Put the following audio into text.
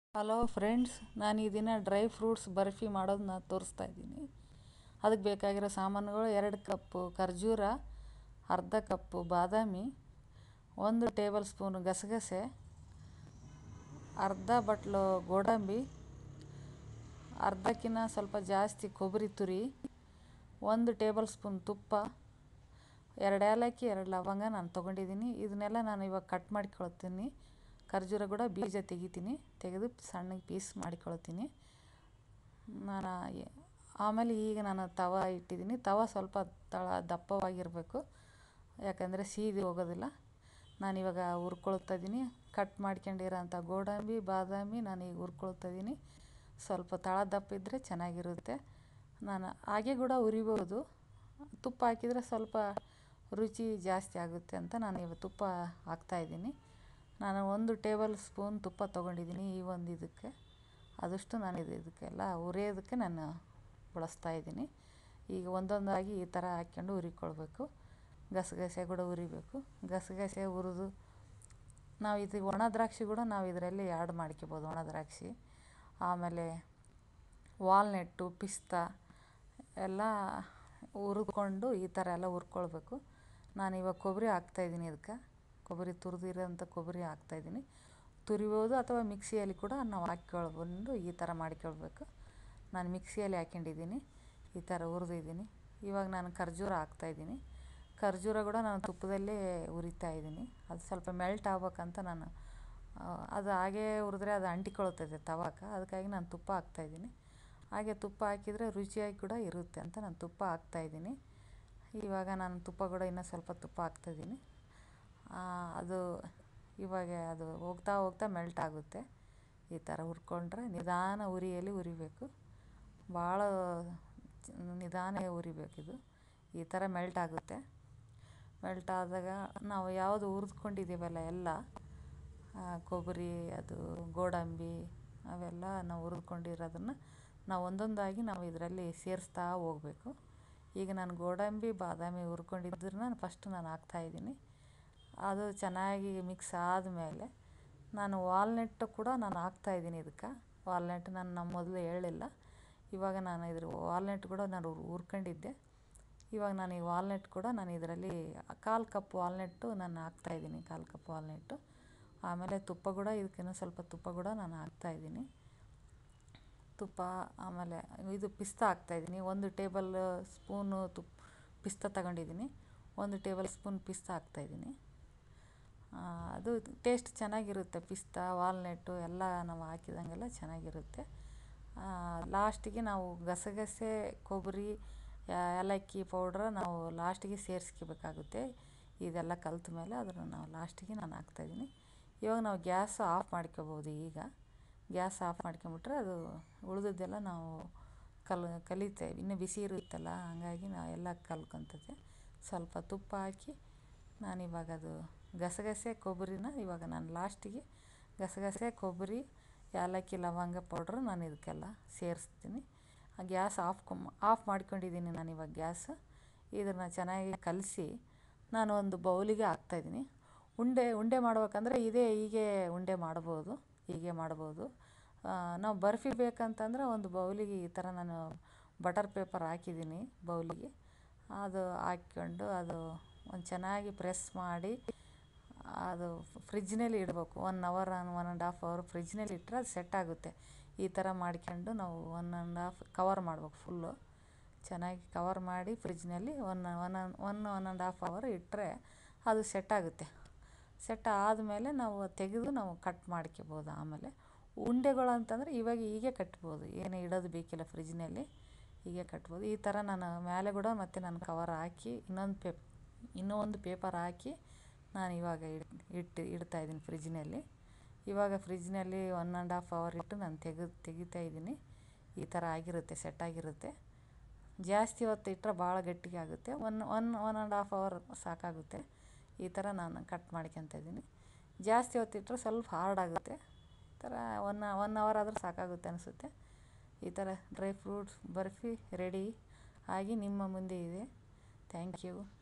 hello friends ನಾನು ಈ ದಿನ ಡ್ರೈ ಫ್ರೂಟ್ಸ್ ಬರ್ಫಿ ಮಾಡೋದನ್ನ ತೋರಿಸ್ತಾ ಇದ್ದೀನಿ ಅದಕ್ಕೆ ಬೇಕಾಗಿರೋ ಸಾಮಾನುಗಳು ಎರಡು ಕಪ್ಪು ಖರ್ಜೂರ ಅರ್ಧ ಕಪ್ಪು ಬಾದಾಮಿ ಒಂದು ಟೇಬಲ್ ಸ್ಪೂನು ಗಸಗಸೆ ಅರ್ಧ ಬಟ್ಲು ಗೋಡಂಬಿ ಅರ್ಧಕ್ಕಿಂತ ಸ್ವಲ್ಪ ಜಾಸ್ತಿ ಕೊಬ್ಬರಿ ತುರಿ ಒಂದು ಟೇಬಲ್ ಸ್ಪೂನ್ ತುಪ್ಪ ಎರಡು ಏಲಕ್ಕಿ ಎರಡು ಲವಂಗ ನಾನು ತೊಗೊಂಡಿದ್ದೀನಿ ಇದನ್ನೆಲ್ಲ ನಾನು ಇವಾಗ ಕಟ್ ಮಾಡ್ಕೊಳ್ತೀನಿ ಖರ್ಜೂರ ಕೂಡ ಬೀಜ ತೆಗಿತೀನಿ ತೆಗೆದು ಸಣ್ಣಗೆ ಪೀಸ್ ಮಾಡಿಕೊಳ್ತೀನಿ ನಾನು ಆಮೇಲೆ ಈಗ ನಾನು ತವ ಇಟ್ಟಿದ್ದೀನಿ ತವ ಸ್ವಲ್ಪ ತಳ ದಪ್ಪವಾಗಿರಬೇಕು ಯಾಕಂದರೆ ಸೀದಿ ಹೋಗೋದಿಲ್ಲ ನಾನಿವಾಗ ಹುರ್ಕೊಳ್ತಾ ಇದ್ದೀನಿ ಕಟ್ ಮಾಡ್ಕೊಂಡಿರೋಂಥ ಗೋಡಂಬಿ ಬಾದಾಮಿ ನಾನೀಗ ಹುರ್ಕೊಳ್ತಾ ಇದ್ದೀನಿ ಸ್ವಲ್ಪ ತಳ ದಪ್ಪ ಇದ್ದರೆ ಚೆನ್ನಾಗಿರುತ್ತೆ ನಾನು ಹಾಗೆ ಕೂಡ ಹುರಿಬೋದು ತುಪ್ಪ ಹಾಕಿದರೆ ಸ್ವಲ್ಪ ರುಚಿ ಜಾಸ್ತಿ ಆಗುತ್ತೆ ಅಂತ ನಾನು ಇವಾಗ ತುಪ್ಪ ಹಾಕ್ತಾಯಿದ್ದೀನಿ ನಾನು ಒಂದು ಟೇಬಲ್ ಸ್ಪೂನ್ ತುಪ್ಪ ತೊಗೊಂಡಿದ್ದೀನಿ ಈ ಒಂದು ಇದಕ್ಕೆ ಆದಷ್ಟು ನಾನು ಇದು ಇದಕ್ಕೆಲ್ಲ ಹುರಿಯೋದಕ್ಕೆ ನಾನು ಬಳಸ್ತಾ ಇದ್ದೀನಿ ಈಗ ಒಂದೊಂದಾಗಿ ಈ ಥರ ಹಾಕ್ಕೊಂಡು ಹುರಿಕೊಳ್ಬೇಕು ಗಸಗಸೆ ಕೂಡ ಹುರಿಬೇಕು ಗಸಗಸೆ ಹುರಿದು ನಾವು ಇದು ಒಣ ದ್ರಾಕ್ಷಿ ಕೂಡ ನಾವು ಇದರಲ್ಲಿ ಆ್ಯಡ್ ಮಾಡ್ಕೊಬೋದು ಒಣ ದ್ರಾಕ್ಷಿ ಆಮೇಲೆ ವಾಲ್ನೆಟ್ಟು ಪಿಸ್ತಾ ಎಲ್ಲ ಹುರಿದ್ಕೊಂಡು ಈ ಥರ ಎಲ್ಲ ಹುರ್ಕೊಳ್ಬೇಕು ನಾನು ಇವಾಗ ಕೊಬ್ಬರಿ ಹಾಕ್ತಾಯಿದ್ದೀನಿ ಇದಕ್ಕೆ ಕೊಬ್ಬರಿ ತುರಿದಿರೋಂಥ ಕೊಬ್ಬರಿ ಹಾಕ್ತಾಯಿದ್ದೀನಿ ತುರಿಬೋದು ಅಥವಾ ಮಿಕ್ಸಿಯಲ್ಲಿ ಕೂಡ ನಾವು ಹಾಕ್ಕೊಳ್ಬಂದು ಈ ಥರ ಮಾಡ್ಕೊಳ್ಬೇಕು ನಾನು ಮಿಕ್ಸಿಯಲ್ಲಿ ಹಾಕ್ಕೊಂಡಿದ್ದೀನಿ ಈ ಥರ ಹುರಿದಿದ್ದೀನಿ ಇವಾಗ ನಾನು ಖರ್ಜೂರ ಹಾಕ್ತಾಯಿದ್ದೀನಿ ಖರ್ಜೂರ ಕೂಡ ನಾನು ತುಪ್ಪದಲ್ಲೇ ಹುರಿತಾ ಇದ್ದೀನಿ ಅದು ಸ್ವಲ್ಪ ಮೆಲ್ಟ್ ಆಗ್ಬೇಕಂತ ನಾನು ಅದು ಹಾಗೇ ಹುರಿದ್ರೆ ಅದು ಅಂಟಿಕೊಳ್ತದೆ ತವಕ್ಕೆ ಅದಕ್ಕಾಗಿ ನಾನು ತುಪ್ಪ ಹಾಕ್ತಾಯಿದ್ದೀನಿ ಹಾಗೆ ತುಪ್ಪ ಹಾಕಿದರೆ ರುಚಿಯಾಗಿ ಕೂಡ ಇರುತ್ತೆ ಅಂತ ನಾನು ತುಪ್ಪ ಹಾಕ್ತಾಯಿದ್ದೀನಿ ಇವಾಗ ನಾನು ತುಪ್ಪ ಕೂಡ ಇನ್ನೂ ಸ್ವಲ್ಪ ತುಪ್ಪ ಹಾಕ್ತಾಯಿದ್ದೀನಿ ಅದು ಇವಾಗ ಅದು ಹೋಗ್ತಾ ಹೋಗ್ತಾ ಮೆಲ್ಟ್ ಆಗುತ್ತೆ ಈ ಥರ ಹುರ್ಕೊಂಡ್ರೆ ನಿಧಾನ ಉರಿಯಲ್ಲಿ ಹುರಿಬೇಕು ಭಾಳ ನಿಧಾನ ಹುರಿಬೇಕಿದು ಈ ಥರ ಮೆಲ್ಟ್ ಆಗುತ್ತೆ ಮೆಲ್ಟ್ ಆದಾಗ ನಾವು ಯಾವುದು ಹುರಿದ್ಕೊಂಡಿದ್ದೀವಲ್ಲ ಎಲ್ಲ ಕೊಬ್ಬರಿ ಅದು ಗೋಡಂಬಿ ಅವೆಲ್ಲ ನಾವು ಹುರಿದ್ಕೊಂಡಿರೋದನ್ನು ನಾವು ಒಂದೊಂದಾಗಿ ನಾವು ಇದರಲ್ಲಿ ಸೇರಿಸ್ತಾ ಹೋಗಬೇಕು ಈಗ ನಾನು ಗೋಡಂಬಿ ಬಾದಾಮಿ ಹುರ್ಕೊಂಡಿದ್ದನ್ನ ಫಸ್ಟ್ ನಾನು ಹಾಕ್ತಾಯಿದ್ದೀನಿ ಅದು ಚೆನ್ನಾಗಿ ಮಿಕ್ಸ್ ಆದಮೇಲೆ ನಾನು ವಾಲ್ನೆಟ್ಟು ಕೂಡ ನಾನು ಹಾಕ್ತಾಯಿದ್ದೀನಿ ಇದಕ್ಕೆ ವಾಲ್ನೆಟ್ ನಾನು ನಮ್ಮ ಮೊದಲು ಹೇಳಿಲ್ಲ ಇವಾಗ ನಾನು ಇದ್ರ ವಾಲ್ನೆಟ್ ಕೂಡ ನಾನು ಹುರ್ಕೊಂಡಿದ್ದೆ ಇವಾಗ ನಾನು ಈ ವಾಲ್ನೆಟ್ ಕೂಡ ನಾನು ಇದರಲ್ಲಿ ಕಾಲು ಕಪ್ ವಾಲ್ನೆಟ್ಟು ನಾನು ಹಾಕ್ತಾಯಿದ್ದೀನಿ ಕಾಲು ಕಪ್ ವಾಲ್ನೆಟ್ಟು ಆಮೇಲೆ ತುಪ್ಪ ಕೂಡ ಇದಕ್ಕಿನ್ನೂ ಸ್ವಲ್ಪ ತುಪ್ಪ ಕೂಡ ನಾನು ಹಾಕ್ತಾಯಿದ್ದೀನಿ ತುಪ್ಪ ಆಮೇಲೆ ಇದು ಪಿಸ್ತಾ ಹಾಕ್ತಾಯಿದ್ದೀನಿ ಒಂದು ಟೇಬಲ್ ಸ್ಪೂನು ತುಪ್ಪ ಪಿಸ್ತಾ ತಗೊಂಡಿದ್ದೀನಿ ಒಂದು ಟೇಬಲ್ ಸ್ಪೂನ್ ಪಿಸ್ತಾ ಹಾಕ್ತಾಯಿದ್ದೀನಿ ಅದು ಟೇಸ್ಟ್ ಚೆನ್ನಾಗಿರುತ್ತೆ ಪಿಸ್ತಾ ವಾಲ್ನೆಟ್ಟು ಎಲ್ಲ ನಾವು ಹಾಕಿದಂಗೆಲ್ಲ ಚೆನ್ನಾಗಿರುತ್ತೆ ಲಾಸ್ಟಿಗೆ ನಾವು ಗಸಗಸೆ ಕೊಬ್ಬರಿ ಏಲಕ್ಕಿ ಪೌಡ್ರ್ ನಾವು ಲಾಸ್ಟಿಗೆ ಸೇರಿಸ್ಕೋಬೇಕಾಗುತ್ತೆ ಇದೆಲ್ಲ ಕಲ್ತ ಮೇಲೆ ಅದನ್ನು ನಾವು ಲಾಸ್ಟಿಗೆ ನಾನು ಹಾಕ್ತಾಯಿದ್ದೀನಿ ಇವಾಗ ನಾವು ಗ್ಯಾಸ್ ಆಫ್ ಮಾಡ್ಕೊಬೋದು ಈಗ ಗ್ಯಾಸ್ ಆಫ್ ಮಾಡ್ಕೊಂಬಿಟ್ರೆ ಅದು ಉಳಿದದ್ದೆಲ್ಲ ನಾವು ಕಲ್ ಕಲಿತೆ ಇನ್ನೂ ಬಿಸಿ ಇರುತ್ತಲ್ಲ ಹಾಗಾಗಿ ನಾವು ಎಲ್ಲ ಕಲ್ತ್ಕೊಂತದೆ ಸ್ವಲ್ಪ ತುಪ್ಪ ಹಾಕಿ ನಾನಿವಾಗ ಅದು ಗಸಗಸೆ ಕೊಬ್ಬರಿನ ಇವಾಗ ನಾನು ಲಾಸ್ಟಿಗೆ ಗಸಗಸೆ ಕೊಬ್ಬರಿ ಏಲಕ್ಕಿ ಲವಂಗ ಪೌಡ್ರು ನಾನು ಇದಕ್ಕೆಲ್ಲ ಸೇರಿಸ್ತೀನಿ ಗ್ಯಾಸ್ ಆಫ್ ಆಫ್ ಮಾಡ್ಕೊಂಡಿದ್ದೀನಿ ನಾನು ಇವಾಗ ಗ್ಯಾಸ್ ಇದನ್ನು ಚೆನ್ನಾಗಿ ಕಲಸಿ ನಾನು ಒಂದು ಬೌಲಿಗೆ ಹಾಕ್ತಾಯಿದ್ದೀನಿ ಉಂಡೆ ಉಂಡೆ ಮಾಡ್ಬೇಕಂದ್ರೆ ಇದೇ ಹೀಗೆ ಉಂಡೆ ಮಾಡ್ಬೋದು ಹೀಗೆ ಮಾಡ್ಬೋದು ನಾವು ಬರ್ಫಿ ಬೇಕಂತಂದ್ರೆ ಒಂದು ಬೌಲಿಗೆ ಈ ಥರ ನಾನು ಬಟರ್ ಪೇಪರ್ ಹಾಕಿದ್ದೀನಿ ಬೌಲಿಗೆ ಅದು ಹಾಕ್ಕೊಂಡು ಅದು ಒಂದು ಚೆನ್ನಾಗಿ ಪ್ರೆಸ್ ಮಾಡಿ ಅದು ಫ್ರಿಜ್ನಲ್ಲಿ ಇಡಬೇಕು one hour one and half hour ಫ್ರಿಜ್ನಲ್ಲಿ ಇಟ್ಟರೆ ಅದು ಸೆಟ್ ಆಗುತ್ತೆ ಈ ಥರ ಮಾಡ್ಕೊಂಡು ನಾವು ಒನ್ ಆ್ಯಂಡ್ ಹಾಫ್ ಕವರ್ ಮಾಡ್ಬೇಕು ಫುಲ್ಲು ಚೆನ್ನಾಗಿ ಕವರ್ ಮಾಡಿ ಫ್ರಿಜ್ನಲ್ಲಿ one one one one and half hour ಇಟ್ಟರೆ ಅದು ಸೆಟ್ ಆಗುತ್ತೆ ಸೆಟ್ ಆದಮೇಲೆ ನಾವು ತೆಗೆದು ನಾವು ಕಟ್ ಮಾಡ್ಕೊಬೋದು ಆಮೇಲೆ ಉಂಡೆಗಳು ಅಂತಂದರೆ ಇವಾಗ ಹೀಗೆ ಕಟ್ಬೋದು ಏನು ಇಡೋದು ಬೇಕಿಲ್ಲ ಫ್ರಿಜ್ನಲ್ಲಿ ಹೀಗೆ ಕಟ್ಬೋದು ಈ ಥರ ನಾನು ಮೇಲೆ ಕೂಡ ಮತ್ತು ನಾನು ಕವರ್ ಹಾಕಿ ಇನ್ನೊಂದು ಪೇಪ್ ಇನ್ನೂ ಒಂದು ಪೇಪರ್ ಹಾಕಿ ನಾನು ಇವಾಗ ಇಡ್ ಇಟ್ಟು ಇಡ್ತಾಯಿದ್ದೀನಿ ಫ್ರಿಜ್ನಲ್ಲಿ ಇವಾಗ ಫ್ರಿಜ್ನಲ್ಲಿ ಒನ್ ಆ್ಯಂಡ್ ಹಾಫ್ ಅವರ್ ಇಟ್ಟು ನಾನು ತೆಗೆದು ತೆಗಿತಾಯಿದ್ದೀನಿ ಈ ಥರ ಆಗಿರುತ್ತೆ ಸೆಟ್ ಆಗಿರುತ್ತೆ ಜಾಸ್ತಿ ಹೊತ್ತು ಇಟ್ಟರೆ ಭಾಳ ಗಟ್ಟಿಗೆ ಆಗುತ್ತೆ one one one and half hour ಸಾಕಾಗುತ್ತೆ ಈ ಥರ ನಾನು ಕಟ್ ಮಾಡ್ಕೊತ ಇದ್ದೀನಿ ಜಾಸ್ತಿ ಹೊತ್ತಿಟ್ಟರೆ ಸ್ವಲ್ಪ ಹಾರ್ಡ್ ಆಗುತ್ತೆ ಈ ಥರ ಒನ್ ಒನ್ ಅವರ್ ಆದರೂ ಸಾಕಾಗುತ್ತೆ ಅನಿಸುತ್ತೆ ಈ ಥರ ಡ್ರೈ ಫ್ರೂಟ್ಸ್ ಬರ್ಫಿ ರೆಡಿ ಆಗಿ ನಿಮ್ಮ ಮುಂದೆ ಇದೆ ಥ್ಯಾಂಕ್ ಯು